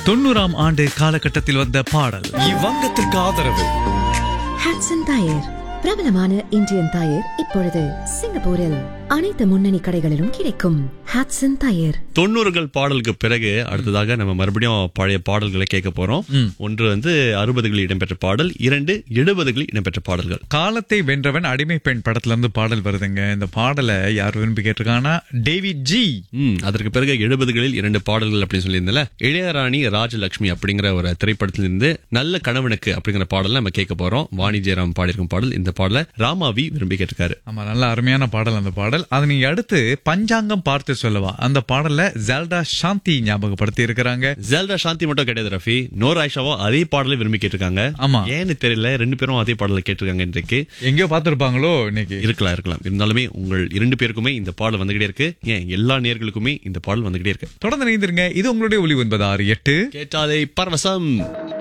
தொண்ணூறாம் ஆண்டு காலகட்டத்தில் வந்த பாடல் இவ்வங்கத்திற்கு ஆதரவு ஹாட்சன் டயர் பிரபலமான இந்தியன் டயர் இப்பொழுது சிங்கப்பூரில் அனைத்து முன்னணி கடைகளிலும் கிடைக்கும் ஹாட்சன் டயர் தொண்ணூறுகள் பாடலுக்கு பிறகு அடுத்ததாக நம்ம மறுபடியும் பழைய பாடல்களை கேட்க போறோம் ஒன்று வந்து அறுபதுகளில் இடம்பெற்ற பாடல் இரண்டு எழுபதுகளில் இடம்பெற்ற பாடல்கள் காலத்தை வென்றவன் அடிமை பெண் படத்துல இருந்து பாடல் வருதுங்க இந்த பாடலை யார் விரும்பி கேட்டிருக்காங்கன்னா டேவிட் ஜி ம் அதற்கு பிறகு எழுபதுகளில் இரண்டு பாடல்கள் அப்படின்னு சொல்லியிருந்தல இளையராணி ராஜலட்சுமி அப்படிங்கிற ஒரு திரைப்படத்திலிருந்து நல்ல கணவனுக்கு அப்படிங்கிற பாடல் நம்ம கேட்க போறோம் வாணி ஜெயராம் பாடியிருக்கும் பாடல் இந்த பாடலை ராமாவி விரும்பி கேட்டிருக்காரு ஆமா நல்ல அருமையான பாடல் அந்த பாடல் அதனை அடுத்து பஞ்சாங்கம் பார்த்து சொல்லவா அந்த பாடல்ல ஜெல்டா சாந்தி ஞாபகப்படுத்தி இருக்கிறாங்க ஜெல்டா சாந்தி மட்டும் கிடையாது ரஃபி நோர் ஆயிஷாவோ அதே பாடலை விரும்பி கேட்டிருக்காங்க ஆமா. ஏன்னு தெரியல ரெண்டு பேரும் அதே பாடலை கேட்டிருக்காங்க இன்றைக்கு எங்கேயோ பார்த்திருப்பாங்களோ இன்னைக்கு இருக்கலாம் இருக்கலாம் இருந்தாலுமே உங்கள் இரண்டு பேருக்குமே இந்த பாடல் வந்துகிட்டே இருக்கு ஏன் எல்லா நேர்களுக்குமே இந்த பாடல் வந்துகிட்டே இருக்கு தொடர்ந்து இணைந்திருங்க இது உங்களுடைய ஒளி ஒன்பது ஆறு எட்டு கேட்டாலே பரவசம்